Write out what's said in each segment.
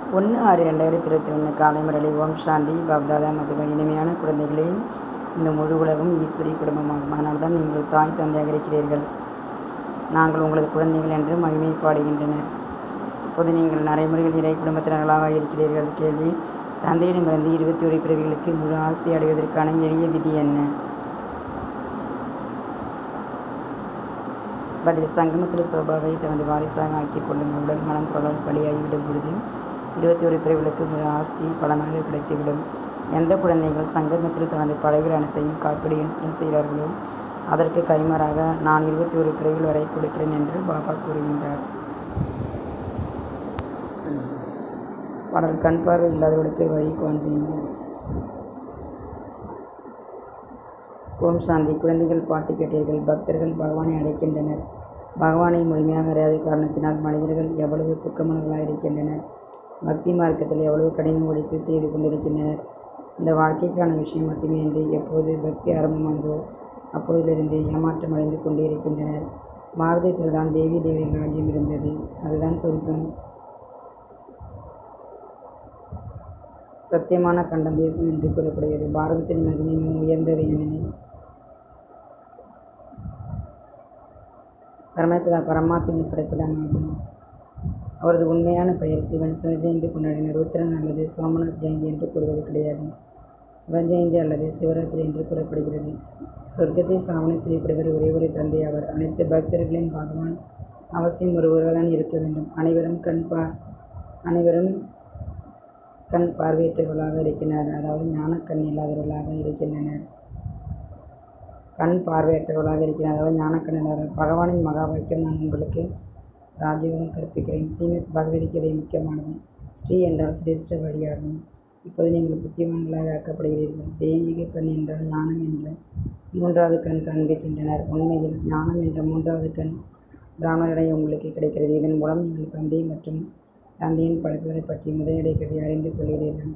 ஒன்று ஆறு ரெண்டாயிரத்தி இருபத்தி ஒன்று காலை முரளி ஓம் சாந்தி பாப்தாதா மதுபன் இனிமையான குழந்தைகளே இந்த முழு உலகம் ஈஸ்வரி குடும்பமாகும் அதனால் தான் நீங்கள் தாய் தந்தையாக இருக்கிறீர்கள் நாங்கள் உங்களது குழந்தைகள் என்று மகிமை பாடுகின்றனர் இப்போது நீங்கள் நடைமுறையில் இறை குடும்பத்தினர்களாக இருக்கிறீர்கள் கேள்வி தந்தையிடமிருந்து இருபத்தி ஒரு பிறவிகளுக்கு முழு ஆஸ்தி அடைவதற்கான எளிய விதி என்ன பதில் சங்கமத்தில் சோபாவை தனது வாரிசாக ஆக்கிக் கொள்ளும் உடல் மனம் பொருளால் பலியாகிவிடும் பொழுது இருபத்தி ஒரு பிரிவுகளுக்கு ஒரு ஆஸ்தி பலனாக கிடைத்துவிடும் எந்த குழந்தைகள் சங்கமத்தில் தனது படைகள் அனைத்தையும் காப்பீடு இன்சூரன்ஸ் செய்கிறார்களோ அதற்கு கைமாறாக நான் இருபத்தி ஒரு பிரிவில் வரை கொடுக்கிறேன் என்று பாபா கூறுகின்றார் பாடல் கண் பார்வை இல்லாதவர்களுக்கு வழி காண்பீங்கள் ஓம் சாந்தி குழந்தைகள் பாட்டு கேட்டீர்கள் பக்தர்கள் பகவானை அடைக்கின்றனர் பகவானை முழுமையாக அறியாத காரணத்தினால் மனிதர்கள் எவ்வளவு துக்கமானவர்களாக இருக்கின்றனர் பக்தி மார்க்கத்தில் எவ்வளவு கடின உழைப்பு செய்து கொண்டிருக்கின்றனர் இந்த வாழ்க்கைக்கான விஷயம் மட்டுமே என்று எப்போது பக்தி ஆரம்பமானதோ அப்போதிலிருந்து ஏமாற்றம் அடைந்து கொண்டே இருக்கின்றனர் பாரதத்தில் தான் தேவி தேவதைகள் ராஜ்யம் இருந்தது அதுதான் சொர்க்கம் சத்தியமான கண்டம் தேசம் என்று கூறப்படுகிறது பாரதத்தின் மகிமை மிகவும் உயர்ந்தது ஏனெனில் பரமபிதா பரமாத்மின் பிறப்பிடமாகும் அவரது உண்மையான பெயர் சிவன் சிவஜெயந்தி கொண்டாடினர் உத்திரன் அல்லது சோமநாத் ஜெயந்தி என்று கூறுவது கிடையாது சிவஜெயந்தி அல்லது சிவராத்திரி என்று கூறப்படுகிறது சொர்க்கத்தை சாவனை செய்யக்கூடியவர் ஒரே ஒரு தந்தை அவர் அனைத்து பக்தர்களின் பகவான் அவசியம் ஒருவராக தான் இருக்க வேண்டும் அனைவரும் கண் பா அனைவரும் கண் பார்வையற்றவர்களாக இருக்கின்றனர் அதாவது ஞானக்கண் இல்லாதவர்களாக இருக்கின்றனர் கண் பார்வையற்றவர்களாக இருக்கிறார் அதாவது ஞானக்கண் இல்லாதவர்கள் பகவானின் மகா வாக்கியம் நான் உங்களுக்கு ராஜயோகம் கற்பிக்கிறேன் ஸ்ரீமத் பகவத்கீதை முக்கியமானது ஸ்ரீ என்றால் சிரேஷ்ட வழியாகும் இப்போது நீங்கள் புத்திமான்களாக ஆக்கப்படுகிறீர்கள் தெய்வீக கண் என்றால் ஞானம் என்ற மூன்றாவது கண் காண்பிக்கின்றனர் உண்மையில் ஞானம் என்ற மூன்றாவது கண் பிராமணரிடையே உங்களுக்கு கிடைக்கிறது இதன் மூலம் நீங்கள் தந்தை மற்றும் தந்தையின் படைப்புகளை பற்றி முதலிடைக்கடி அறிந்து கொள்கிறீர்கள்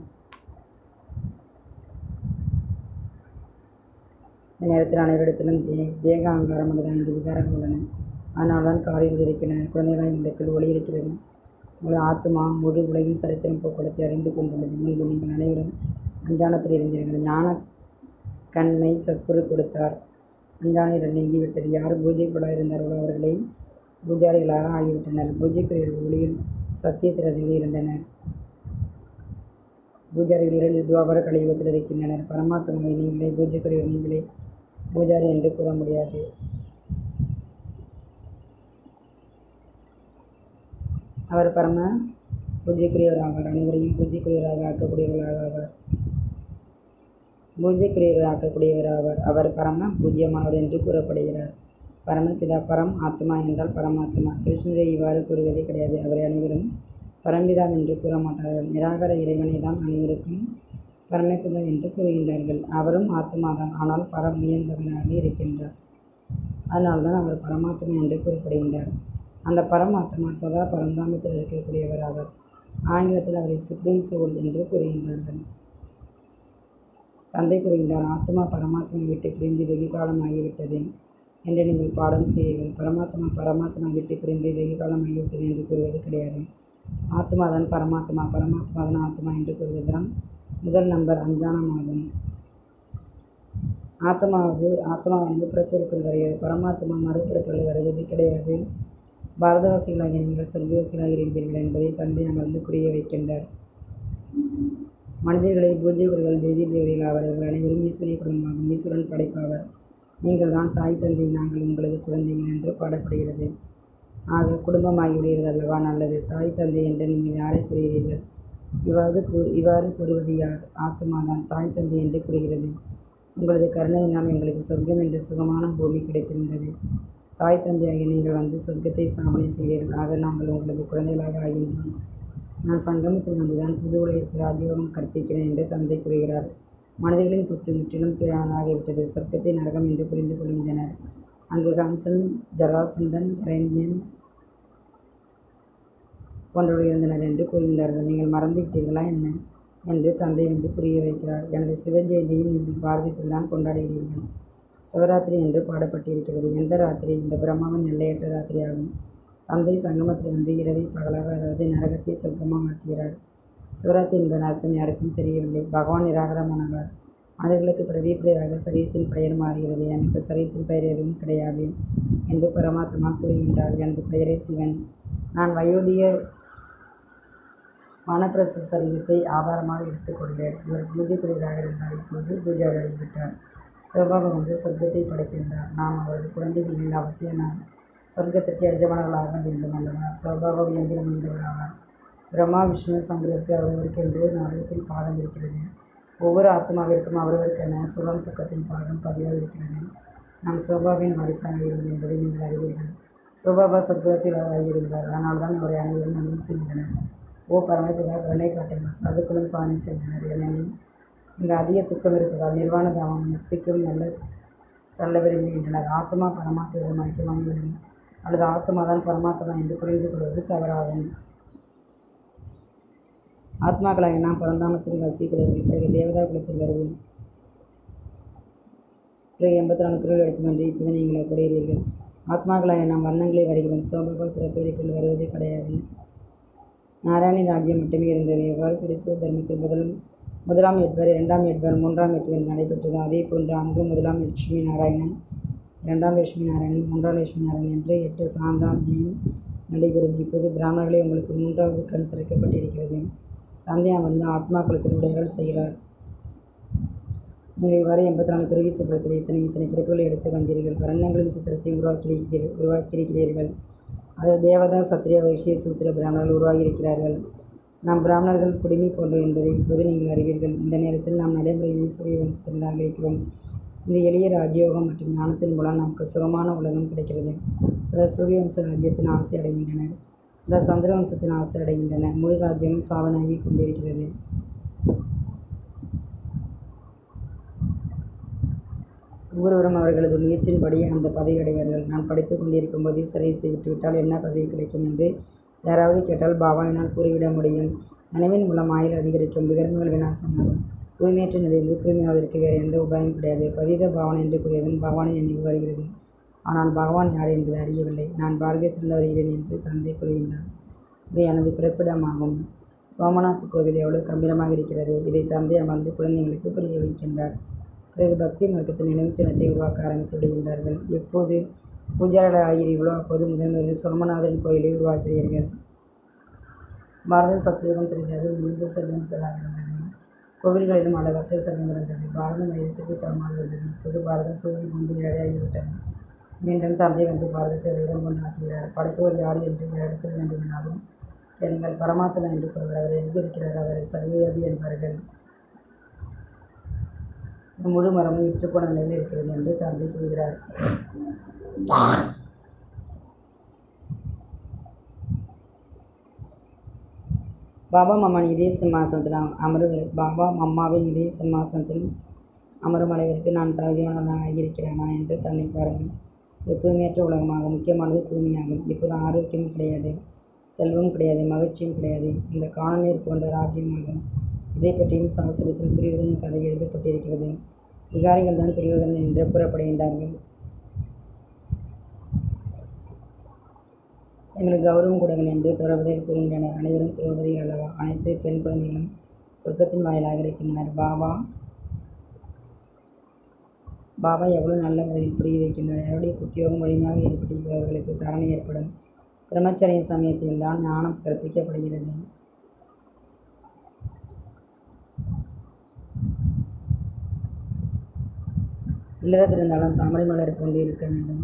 இந்த நேரத்தில் அனைவரிடத்திலும் தே தேக அகங்காரம் அல்லது ஐந்து விகாரங்கள் உள்ளன அதனால்தான் காரியங்கள் இருக்கின்றன குழந்தைகளாக உங்களிடத்தில் ஒளி இருக்கிறது உங்களது ஆத்மா முழு உலகின் சரித்திரம் போக்குவரத்தை அறிந்து கொண்டுள்ளது முன்பு நீங்கள் அனைவரும் அஞ்ஞானத்தில் இருந்தீர்கள் ஞான கண்மை சத்குரு கொடுத்தார் அஞ்ஞானிகள் நீங்கிவிட்டது யார் பூஜைக்குள்ளாக இருந்தார்களோ அவர்களை பூஜாரிகளாக ஆகிவிட்டனர் பூஜைக்குரியவர்கள் ஒளியில் சத்தியத்திரதில் இருந்தனர் பூஜாரிகள் துவாபர கலியுகத்தில் இருக்கின்றனர் பரமாத்மாவை நீங்களே பூஜைக்குரியவர் நீங்களே பூஜாரி என்று கூற முடியாது அவர் பரம பூஜைக்குரியவர் ஆவார் அனைவரையும் பூஜைக்குரியவராக ஆக்கக்கூடியவர்களாக ஆவார் பூஜைக்குரியவர் ஆக்கக்கூடியவர் ஆவார் அவர் பரம பூஜ்யமானவர் என்று கூறப்படுகிறார் பரமபிதா பரம் ஆத்மா என்றால் பரமாத்மா கிருஷ்ணரை இவ்வாறு கூறுவதே கிடையாது அவரை அனைவரும் பரம்பிதா என்று கூற மாட்டார்கள் நிராகர இறைவனை தான் அனைவருக்கும் பரமபிதா என்று கூறுகின்றார்கள் அவரும் ஆத்மாதான் ஆனால் பரம் உயர்ந்தவராக இருக்கின்றார் அதனால்தான் அவர் பரமாத்மா என்று கூறப்படுகின்றார் அந்த பரமாத்மா சதா பரந்தாமத்தில் இருக்கக்கூடியவர் அவர் ஆங்கிலத்தில் அவரை சுப்ரீம் சோல் என்று கூறுகின்றார்கள் தந்தை கூறுகின்றார் ஆத்மா பரமாத்மா விட்டு பிரிந்து வெகு காலம் ஆகிவிட்டது என்று நீங்கள் பாடம் செய்வீர்கள் பரமாத்மா பரமாத்மா விட்டு பிரிந்து வெகு காலம் ஆகிவிட்டது என்று கூறுவது கிடையாது ஆத்மா தான் பரமாத்மா பரமாத்மா தான் ஆத்மா என்று கூறுவதுதான் முதல் நம்பர் அஞ்ஞானமாகும் ஆத்மாவது ஆத்மாவானது பிறப்பிறப்பில் வருகிறது பரமாத்மா மறுபிறப்பில் வருவது கிடையாது பாரதவாசிகளாகிய நீங்கள் சொர்க்கவாசிகளாக இருந்தீர்கள் என்பதை தந்தை அமர்ந்து புரிய வைக்கின்றார் மனிதர்களில் பூஜைகுருகள் தேவி தேவதைகள் அவர்கள் அனைவரும் ஈஸ்வரிய குடும்பமாகும் ஈஸ்வரன் படைப்பாவர் நீங்கள் தான் தாய் தந்தை நாங்கள் உங்களது குழந்தைகள் என்று பாடப்படுகிறது ஆக குடும்பமாகிவிடுகிறது அல்லவா நல்லது தாய் தந்தை என்று நீங்கள் யாரை கூறுகிறீர்கள் இவ்வாறு கூ இவ்வாறு கூறுவது யார் ஆத்மாதான் தாய் தந்தை என்று கூறுகிறது உங்களது கருணையினால் எங்களுக்கு சொர்க்கம் என்ற சுகமான பூமி கிடைத்திருந்தது தாய் தந்தையாகிய நீங்கள் வந்து சொர்க்கத்தை ஸ்தாபனை செய்கிறீர்கள் ஆக நாங்கள் உங்களது குழந்தைகளாக ஆகின்றோம் நான் சங்கமத்தில் வந்துதான் புது உலகிற்கு ராஜயோகம் கற்பிக்கிறேன் என்று தந்தை கூறுகிறார் மனிதர்களின் புத்து முற்றிலும் கீழானதாகிவிட்டது சொர்க்கத்தை நரகம் என்று புரிந்து கொள்கின்றனர் அங்கு கம்சன் ஜராசந்தன் இரண்யன் போன்றவர்கள் இருந்தனர் என்று கூறுகின்றார்கள் நீங்கள் மறந்துவிட்டீர்களா என்ன என்று தந்தை வந்து புரிய வைக்கிறார் எனது சிவஜெயந்தியும் நீங்கள் பாரதத்தில் தான் கொண்டாடுகிறீர்கள் சிவராத்திரி என்று பாடப்பட்டிருக்கிறது எந்த ராத்திரி இந்த பிரம்மாவின் எல்லையற்ற ராத்திரி ஆகும் தந்தை சங்கமத்தில் வந்து இரவை பகலாக அதாவது நரகத்தை சொர்க்கமாக ஆக்குகிறார் சிவராத்திரி என்பதன் அர்த்தம் யாருக்கும் தெரியவில்லை பகவான் நிராகரமானவர் மனிதர்களுக்கு பிறவி பிறவாக சரீரத்தின் பெயர் மாறுகிறது எனக்கு சரீரத்தின் பெயர் எதுவும் கிடையாது என்று பரமாத்மா கூறுகின்றார் எனது பெயரே சிவன் நான் வயோதிக வானப்பிரச சரீரத்தை ஆதாரமாக எடுத்துக்கொள்கிறேன் இவர் பூஜைக்குரியவராக இருந்தார் இப்போது பூஜாரியாகிவிட்டார் சிவபாபா வந்து சொர்க்கத்தை படைக்கின்றார் நாம் அவரது குழந்தைகளில் அவசியம் நாம் சொர்க்கத்திற்கு எஜமானர்களாக வேண்டும் அல்லவா சிவபாபா வியந்து அமைந்தவர் ஆவார் பிரம்மா விஷ்ணு சங்கருக்கு அவரவருக்கென்று நாடகத்தில் பாகம் இருக்கிறது ஒவ்வொரு ஆத்மாவிற்கும் அவரவருக்கென சுகம் துக்கத்தின் பாகம் பதிவாக இருக்கிறது நாம் சிவபாபின் வாரிசாக இருந்து என்பதை நீங்கள் அறிவீர்கள் சிவபாபா சொர்க்கவாசிகளாக இருந்தார் ஆனால் தான் அவரை அனைவரும் நினைவு செய்கின்றனர் ஓ பரமபிதா கருணை காட்டினார் சாதுக்களும் சாதனை செய்தனர் ஏனெனில் இங்கு அதிக துக்கம் இருப்பதால் நிர்வாண தாமம் முக்திக்கும் நல்ல செல்ல விரும்புகின்றனர் ஆத்மா பரமாத்மாவிடம் ஐக்கியமாகிவிடும் அல்லது ஆத்மா தான் பரமாத்மா என்று புரிந்து கொள்வது தவறாகும் ஆத்மாக்களாக நாம் பரந்தாமத்தில் வசிக்கக்கூடியவர்கள் பிறகு தேவதா குலத்தில் வருவோம் பிறகு எண்பத்தி நாலு பிரிவுகள் எடுக்கும் என்று இப்போது நீங்கள் கூறுகிறீர்கள் ஆத்மாக்களாக நாம் வர்ணங்களில் வருகிறோம் சோபபா பிறப்பிறப்பில் வருவதே கிடையாது நாராயணி ராஜ்யம் மட்டுமே இருந்தது எவ்வாறு கிறிஸ்துவ தர்மத்தில் முதல் முதலாம் எட்வர் இரண்டாம் எட்வர் மூன்றாம் எட்வர் நடைபெற்றது அதே போன்று அங்கு முதலாம் லட்சுமி நாராயணன் இரண்டாம் லட்சுமி நாராயணன் மூன்றாம் லட்சுமி நாராயணன் என்று எட்டு சாம்ராஜ்யம் நடைபெறும் இப்போது பிராமணர்களே உங்களுக்கு மூன்றாவது கண் திறக்கப்பட்டிருக்கிறது தந்தை அமர்ந்து ஆத்மா குலத்தில் உடைகள் செய்கிறார் நீங்கள் இவ்வாறு எண்பத்தி நாலு பிறவி சுத்திரத்தில் இத்தனை இத்தனை பிறப்புகளை எடுத்து வந்தீர்கள் வர்ணங்களின் சித்திரத்தை உருவாக்கிறீர்கள் உருவாக்கியிருக்கிறீர்கள் அதில் தேவதா சத்திரிய வைசிய சூத்திர பிராமணர்கள் உருவாகியிருக்கிறார்கள் நாம் பிராமணர்கள் குடிமை போன்றோர் என்பதை இப்போது நீங்கள் அறிவீர்கள் இந்த நேரத்தில் நாம் நடைமுறையில் சூரிய வம்சத்தினராக இருக்கிறோம் இந்த எளிய ராஜயோகம் மற்றும் ஞானத்தின் மூலம் நமக்கு சுகமான உலகம் கிடைக்கிறது சிலர் சூரிய வம்ச ராஜ்யத்தின் ஆசை அடைகின்றனர் சிலர் சந்திர வம்சத்தின் ஆசை அடைகின்றனர் முழு ராஜ்யமும் ஸ்தாபனாகி கொண்டிருக்கிறது ஒவ்வொருவரும் அவர்களது முயற்சியின்படி அந்த பதவி அடைவார்கள் நான் படித்துக் கொண்டிருக்கும் போதே சரீரத்தை விட்டுவிட்டால் என்ன பதவி கிடைக்கும் என்று யாராவது கேட்டால் பாபாவினால் கூறிவிட முடியும் நினைவின் மூலம் ஆயுள் அதிகரிக்கும் விகர்மங்கள் விநாசமாகும் தூய்மையற்ற நிலையிலிருந்து தூய்மையாவதற்கு வேறு எந்த உபாயம் கிடையாது பதீத பாவனை என்று கூறியதும் பகவானின் நினைவு வருகிறது ஆனால் பகவான் யார் என்பதை அறியவில்லை நான் பாரதியத்திலிருந்து வருகிறேன் என்று தந்தை கூறுகின்றார் இது எனது பிறப்பிடமாகும் சோமநாத் கோவில் எவ்வளவு கம்பீரமாக இருக்கிறது இதை தந்தை அமர்ந்து குழந்தைகளுக்கு புரிய வைக்கின்றார் பிறகு பக்தி மார்க்கத்தில் நினைவுச் சின்னத்தை உருவாக்க ஆரம்பித்து விடுகின்றார்கள் எப்போது பூஜாரிகள் ஆகிறீர்களோ அப்போது முதன் முதலில் சோமநாதன் கோயிலை உருவாக்கிறீர்கள் பாரத சத்தியுகம் தெரிந்ததில் மிகுந்த செல்வம் மிக்கதாக இருந்தது கோவில்களிலும் அளவற்ற செல்வம் இருந்தது பாரதம் வைரத்துக்கு சமமாக இருந்தது இப்போது பாரதம் சூரியன் கொண்டு இழையாகிவிட்டது மீண்டும் தந்தை வந்து பாரதத்தை வைரம் கொண்டு ஆக்குகிறார் படைப்பவர் யார் என்று யாரிடத்தில் வேண்டுமானாலும் கேளுங்கள் பரமாத்மா என்று கூறுவர் அவர் எங்கு இருக்கிறார் அவரை சர்வவியாபி என்பார்கள் இந்த முழு மரமும் இற்றுப்போன நிலையில் இருக்கிறது என்று தந்தை கூறுகிறார் பாபா மம்மான் இதே சிம்மாசனத்தில் அம- அமருவர் பாபா மம்மாவின் இதே சிம்மாசனத்தில் அமரும் அளவிற்கு நான் தகுதியானவனாக இருக்கிறேனா என்று தன்னை பாருங்கள் இது தூய்மையற்ற உலகமாகும் முக்கியமானது தூய்மையாகும் இப்போது ஆரோக்கியமும் கிடையாது செல்வம் கிடையாது மகிழ்ச்சியும் கிடையாது இந்த காணநீர் போன்ற ராஜ்யமாகும் இதை பற்றியும் சாஸ்திரத்தில் துரியோதனின் கதை எழுதப்பட்டிருக்கிறது விகாரிகள் தான் துரியோதனன் என்று கூறப்படுகின்றார்கள் எங்களுக்கு கௌரவம் கொடுங்கள் என்று துறவதில் கூறுகின்றனர் அனைவரும் துறவதிகள் அல்லவா அனைத்து பெண் குழந்தைகளும் சொர்க்கத்தின் வாயிலாக இருக்கின்றனர் பாபா பாபா எவ்வளவு நல்ல முறையில் புரிய வைக்கின்றார் யாருடைய உத்தியோகம் வலிமையாக ஈடுபட்டிருக்கிறவர்களுக்கு தரணை ஏற்படும் பிரம்மச்சரிய சமயத்தில் தான் ஞானம் கற்பிக்கப்படுகிறது இல்லறத்திருந்தாலும் தாமரை மலர் கொண்டு இருக்க வேண்டும்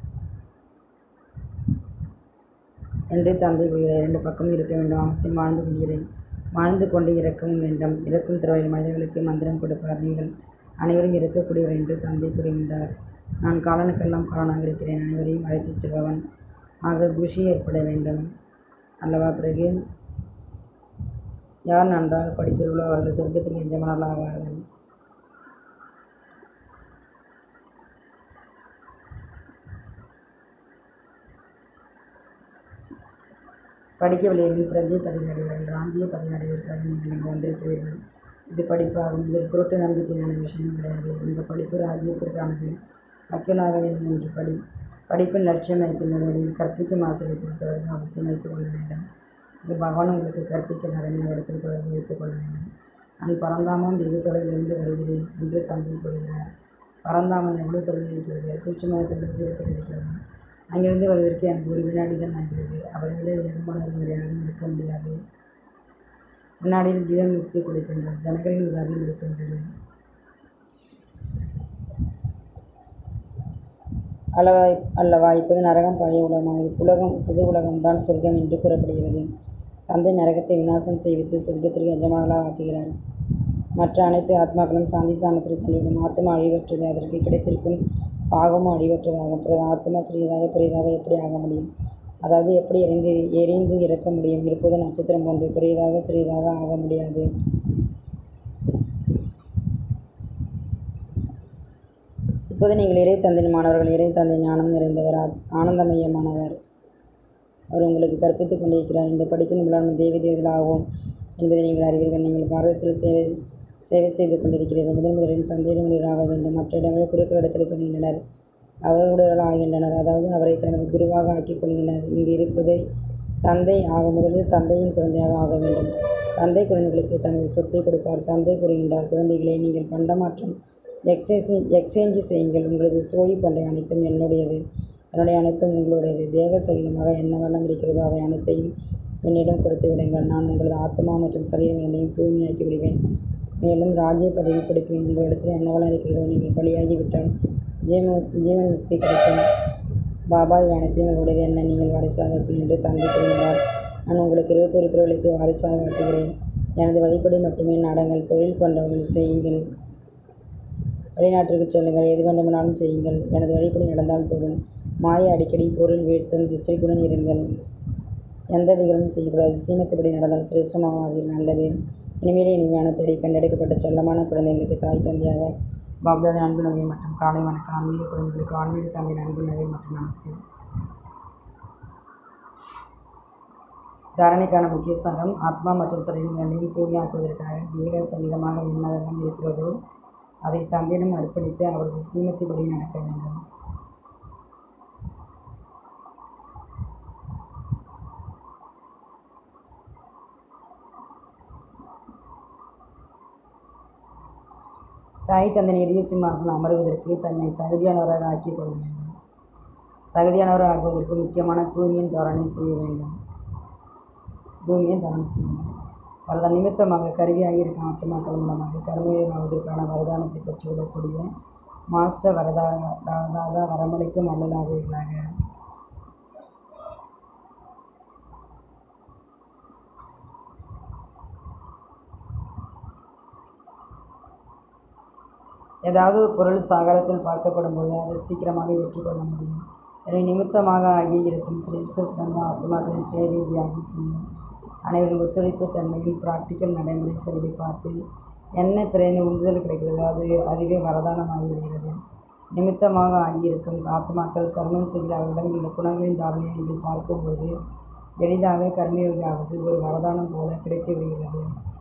என்று தந்தை கூறுகிறார் இரண்டு பக்கமும் இருக்க வேண்டும் அவசியம் வாழ்ந்து கொண்டிரு வாழ்ந்து கொண்டு இறக்கவும் வேண்டும் இறக்கும் தருவாயில் மனிதர்களுக்கு மந்திரம் கொடுப்பார் நீங்கள் அனைவரும் இறக்கக்கூடியவர் என்று தந்தை கூறுகின்றார் நான் காலனுக்கெல்லாம் காலனாக இருக்கிறேன் அனைவரையும் அழைத்துச் செல்பவன் ஆக குஷி ஏற்பட வேண்டும் அல்லவா பிறகு யார் நன்றாக படிப்பீர்களோ அவர்கள் சொர்க்கத்திற்கு எஜமானர்கள் ஆவார்கள் படிக்கவில்லையெனில் பிரஜை பதவி அடைவீர்கள் ராஞ்சிய பதவி அடைவதற்காக நீங்கள் இங்கு வந்திருக்கிறீர்கள் இது படிப்பாகும் இதில் குருட்டு நம்பிக்கையான விஷயம் கிடையாது இந்த படிப்பு ராஜ்யத்திற்கானது வக்கீலாக வேண்டும் என்று படி படிப்பின் லட்சியம் வைக்கும் நிலையில் கற்பிக்கும் ஆசிரியத்தில் தொடர்பு அவசியம் வைத்துக் கொள்ள வேண்டும் இது பகவான் உங்களுக்கு கற்பிக்கிறார் என்னிடத்தில் தொடர்பு வைத்துக் கொள்ள வேண்டும் நான் பரந்தாமம் வெகு தொலைவிலிருந்து வருகிறேன் என்று தந்தை கூறுகிறார் பரந்தாமம் எவ்வளவு தொலைவில் இருக்கிறது சூட்சுமத்தில் உயரத்தில் இருக்கிறது அங்கிருந்து வருவதற்கு எனக்கு ஒரு வினாடி தான் ஆகிறது அவரை விட வேகமானவர் வேறு யாரும் இருக்க முடியாது வினாடியில் ஜீவன் முக்தி கொடுக்கின்றார் ஜனகரின் உதாரணம் இருக்கின்றது அல்லவா அல்லவா இப்போது நரகம் பழைய உலகம் இது உலகம் புது உலகம்தான் சொர்க்கம் என்று கூறப்படுகிறது தந்தை நரகத்தை விநாசம் செய்வித்து சொர்க்கத்திற்கு எஜமானலாக ஆக்குகிறார் மற்ற அனைத்து ஆத்மாக்களும் சாந்தி சாமத்தில் சொல்லிவிடும் ஆத்மா அழிவற்றது அதற்கு கிடைத்திருக்கும் பாகமும் அழிவற்றதாகும் பிறகு ஆத்மா சிறியதாக பெரியதாக எப்படி ஆக முடியும் அதாவது எப்படி எரிந்து எரிந்து இறக்க முடியும் இருப்பது நட்சத்திரம் போன்று பெரியதாக சிறியதாக ஆக முடியாது இப்போது நீங்கள் இறை தந்தையின் மாணவர்கள் இறை தந்தை ஞானம் நிறைந்தவர் ஆ- ஆனந்தமயமானவர் அவர் உங்களுக்கு கற்பித்துக் கொண்டிருக்கிறார் இந்த படிப்பின் மூலம் தேவி தேவதைகளாகும் என்பதை நீங்கள் அறிவீர்கள் நீங்கள் பாரதத்தில் சேவை சேவை செய்து கொண்டிருக்கிறீர்கள் முதன் முதலில் தந்தையிடம் ஆக வேண்டும் மற்ற இடங்களில் குருக்கள் இடத்தில் செல்கின்றனர் அவர்களுடன் ஆகின்றனர் அதாவது அவரை தனது குருவாக ஆக்கிக் கொள்கின்றனர் இங்கு இருப்பதை தந்தை ஆக முதலில் தந்தையின் குழந்தையாக ஆக வேண்டும் தந்தை குழந்தைகளுக்கு தனது சொத்தை கொடுப்பார் தந்தை கூறுகின்றார் குழந்தைகளை நீங்கள் பண்டமாற்றம் எக்ஸேஞ்ச் எக்ஸ்சேஞ்சு செய்யுங்கள் உங்களது சோழி பண்டை அனைத்தும் என்னுடையது என்னுடைய அனைத்தும் உங்களுடையது தேக சகிதமாக என்ன வண்ணம் இருக்கிறதோ அவை அனைத்தையும் என்னிடம் கொடுத்து விடுங்கள் நான் உங்களது ஆத்மா மற்றும் சரீரம் இரண்டையும் தூய்மையாக்கி விடுவேன் மேலும் ராஜ்ய பதவி கொடுப்பேன் உங்களிடத்தில் என்ன வளம் இருக்கிறதோ நீங்கள் பலியாகிவிட்டால் ஜீவ ஜீவன் முக்தி கிடைக்கும் பாபா இவை அனைத்தையும் உங்களுடையது என்ன நீங்கள் வாரிசாக என்று தந்தை கூறுகிறார் நான் உங்களுக்கு இருபத்தொரு பிறர்களுக்கு வாரிசாக ஆக்குகிறேன் எனது வழிப்படி மட்டுமே நாடங்கள் தொழில் போன்றவர்கள் செய்யுங்கள் வெளிநாட்டிற்கு செல்லுங்கள் எது வேண்டுமானாலும் செய்யுங்கள் எனது வழிப்படி நடந்தால் போதும் மாயை அடிக்கடி பொருள் வீழ்த்தும் எச்சரிக்கையுடன் இருங்கள் எந்த விகரமும் செய்யக்கூடாது சீமத்தபடி நடந்தால் சிரேஷ்டமாக ஆவீர் நல்லது இனிமேலே இனிமையான தேடி கண்டெடுக்கப்பட்ட செல்லமான குழந்தைகளுக்கு தாய் தந்தையாக பாப்தாத அன்பு நிலையம் மற்றும் காலை வணக்கம் ஆன்மீக குழந்தைகளுக்கு ஆன்மீக தந்தை அன்பு நிலையம் மற்றும் நமஸ்தே தாரணைக்கான முக்கிய சாரம் ஆத்மா மற்றும் சரீரம் இரண்டையும் தூய்மையாக்குவதற்காக தேக சகிதமாக என்ன வெள்ளம் இருக்கிறதோ அதை தந்தையிடம் அர்ப்பணித்து அவரது சீமத்தின்படி நடக்க வேண்டும் தாய் தந்தை எரிய சிம்மாசனம் அமர்வதற்கு தன்னை தகுதியானவராக ஆக்கிக் கொள்ள வேண்டும் தகுதியானவராக ஆக்குவதற்கு முக்கியமான தூய்மையின் தோரணை செய்ய வேண்டும் தூய்மையை தானம் செய்ய வேண்டும் வரத நிமித்தமாக கருவியாகி இருக்கும் ஆத்மாக்கள் மூலமாக கர்மயோகாவதற்கான வரதானத்தை பெற்றுவிடக்கூடிய மாஸ்டர் வரதா தாதா வரமளிக்கும் அல்லலாவீர்களாக ஏதாவது ஒரு பொருள் சாகரத்தில் பார்க்கப்படும் பொழுது அதை சீக்கிரமாக ஏற்றுக்கொள்ள முடியும் எனவே நிமித்தமாக ஆகி இருக்கும் சிரேஷ்ட சிறந்த ஆத்மாக்களின் சேவை தியாகம் செய்யும் அனைவரும் ஒத்துழைப்பு தன்மையில் பிராக்டிக்கல் நடைமுறை செயலை பார்த்து என்ன பிரேரணை உந்துதல் கிடைக்கிறதோ அது அதுவே வரதானமாகி விடுகிறது நிமித்தமாக ஆகியிருக்கும் ஆத்மாக்கள் கர்மம் செய்கிற அவர்களிடம் இந்த குணங்களின் தாரணையை நீங்கள் பார்க்கும்பொழுது எளிதாக கர்மயோகி ஆவது ஒரு வரதானம் போல கிடைத்து விடுகிறது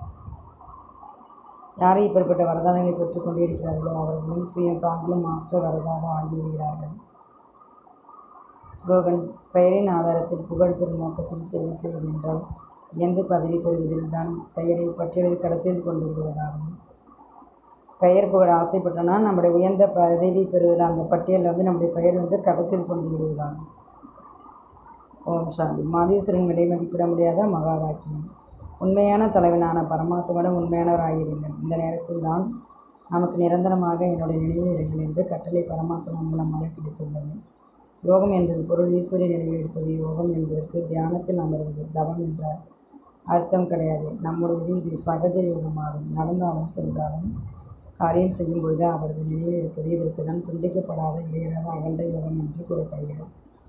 யாரை இப்படிப்பட்ட வரதானங்களை பெற்றுக்கொண்டே இருக்கிறார்களோ அவர்களும் சுயம் தாங்களும் மாஸ்டர் வரதாக ஆகிவிடுகிறார்கள் ஸ்லோகன் பெயரின் ஆதாரத்தில் புகழ் பெறும் நோக்கத்தில் சேவை செய்வது என்றால் எந்த பதவி பெறுவதில் தான் பெயரை பட்டியலில் கடைசியில் கொண்டு விடுவதாகும் பெயர் புகழ் ஆசைப்பட்டோன்னா நம்முடைய உயர்ந்த பதவி பெறுவதில் அந்த பட்டியலில் வந்து நம்முடைய பெயர் வந்து கடைசியில் கொண்டு விடுவதாகும் ஓம் சாந்தி மாதேஸ்வரன் விலை மதிப்பிட முடியாத மகா வாக்கியம் உண்மையான தலைவனான பரமாத்மாவிடம் உண்மையானவராகிருங்கள் இந்த நேரத்தில் தான் நமக்கு நிரந்தரமாக என்னுடைய நினைவில் இருங்கள் என்று கட்டளை பரமாத்மா மூலமாக கிடைத்துள்ளது யோகம் என்பது பொருள் ஈஸ்வரிய நிலையில் இருப்பது யோகம் என்பதற்கு தியானத்தில் அமர்வது தவம் என்ற அர்த்தம் கிடையாது நம்முடையது இது சகஜ யோகமாகும் நடந்தாலும் சென்றாலும் காரியம் செய்யும் பொழுது அவரது நினைவில் இருப்பது இதற்கு தான் துண்டிக்கப்படாத இடையறாத அகண்ட யோகம் என்று கூறப்படுகிறது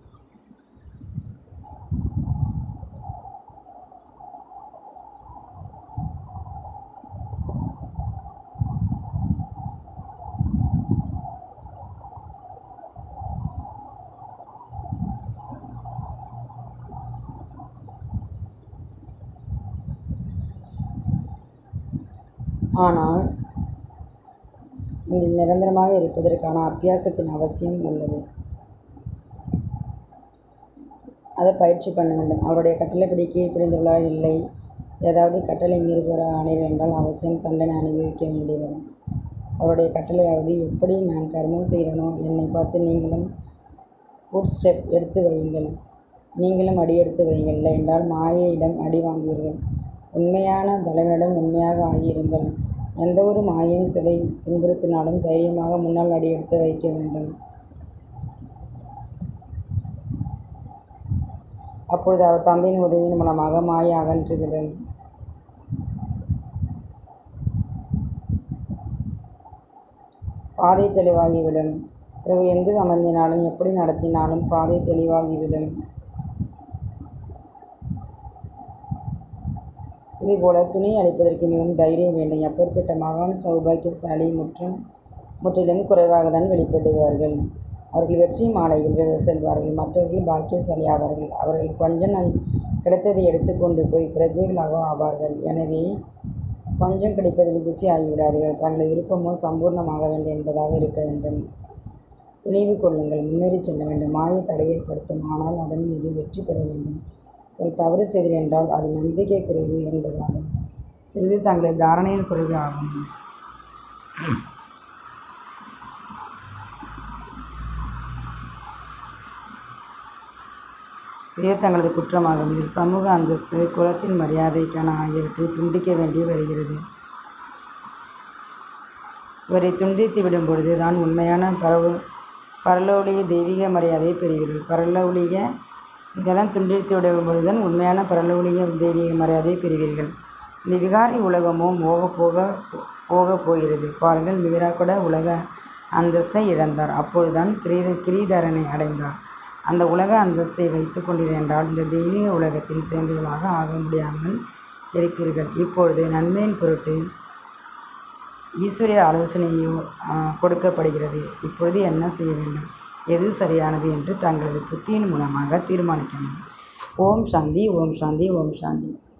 ஆனால் இதில் நிரந்தரமாக இருப்பதற்கான அபியாசத்தின் அவசியம் உள்ளது அதை பயிற்சி பண்ண வேண்டும் அவருடைய கட்டளைப்படி கீழ்ப்படிந்துள்ளார் இல்லை ஏதாவது கட்டளை மீறுபவராக ஆனீர் என்றால் அவசியம் தண்டனை அனுபவிக்க வேண்டி வரும் அவருடைய கட்டளையாவது எப்படி நான் கர்மம் செய்கிறனோ என்னை பார்த்து நீங்களும் ஃபுட் ஸ்டெப் எடுத்து வையுங்கள் நீங்களும் அடி எடுத்து வையுங்கள் இல்லை என்றால் மாயையிடம் அடி வாங்குவீர்கள் உண்மையான தலைவனிடம் உண்மையாக ஆகியிருங்கள் எந்த ஒரு மாயின் துடை துன்புறுத்தினாலும் தைரியமாக முன்னால் அடி எடுத்து வைக்க வேண்டும் அப்பொழுது அவர் தந்தையின் உதவியின் மூலமாக மாயை அகன்றுவிடும் பாதை தெளிவாகிவிடும் பிறகு எங்கு அமர்ந்தினாலும் எப்படி நடத்தினாலும் பாதை தெளிவாகிவிடும் இதுபோல துணி அளிப்பதற்கு மிகவும் தைரியம் வேண்டும் எப்பேற்பட்ட மகான் சௌபாக்கியசாலி முற்றும் முற்றிலும் குறைவாக தான் வெளிப்படுவார்கள் அவர்கள் வெற்றி மாலையில் வெ- செல்வார்கள் மற்றவர்கள் பாக்கியசாலி ஆவார்கள் அவர்கள் கொஞ்சம் நன் கிடைத்ததை எடுத்துக்கொண்டு போய் பிரஜைகளாக ஆவார்கள் எனவே கொஞ்சம் கிடைப்பதில் குசி ஆகிவிடாதீர்கள் தங்களது விருப்பமோ சம்பூர்ணமாக வேண்டும் என்பதாக இருக்க வேண்டும் துணிவு கொள்ளுங்கள் முன்னேறி செல்ல வேண்டும் மாயை தடை ஏற்படுத்தும் ஆனால் அதன் மீது வெற்றி பெற வேண்டும் இதில் தவறு செய்தீர் என்றால் அது நம்பிக்கை குறைவு என்பதாகும் சிறிது தங்களது தாரணையின் குறைவு ஆகும் இதே தங்களது குற்றமாகும் இதில் சமூக அந்தஸ்து குலத்தின் மரியாதைக்கான ஆகியவற்றை துண்டிக்க வேண்டி வருகிறது இவரை துண்டித்து விடும் பொழுது தான் உண்மையான பரவ பரலோலிய தெய்வீக மரியாதையை பெறுவீர்கள் பரலோலிய இதெல்லாம் துண்டித்து விடும் பொழுது தான் உண்மையான பரலோலிய தெய்வீக மரியாதையை பெறுவீர்கள் இந்த விகாரி உலகமோ போக போக போக போகிறது பாருங்கள் மீரா கூட உலக அந்தஸ்தை இழந்தார் அப்பொழுதுதான் கிரீட கிரீதரனை அடைந்தார் அந்த உலக அந்தஸ்தை வைத்து கொண்டிருந்தால் இந்த தெய்வீக உலகத்தில் சேர்ந்தவர்களாக ஆக முடியாமல் இருப்பீர்கள் இப்பொழுது நன்மையின் பொருட்டு ஈஸ்வரிய ஆலோசனையோ ஆ, கொடுக்கப்படுகிறது இப்பொழுது என்ன செய்ய வேண்டும் எது சரியானது என்று தங்களது புத்தியின் மூலமாக தீர்மானிக்க வேண்டும் ஓம் சாந்தி ஓம் சாந்தி ஓம் சாந்தி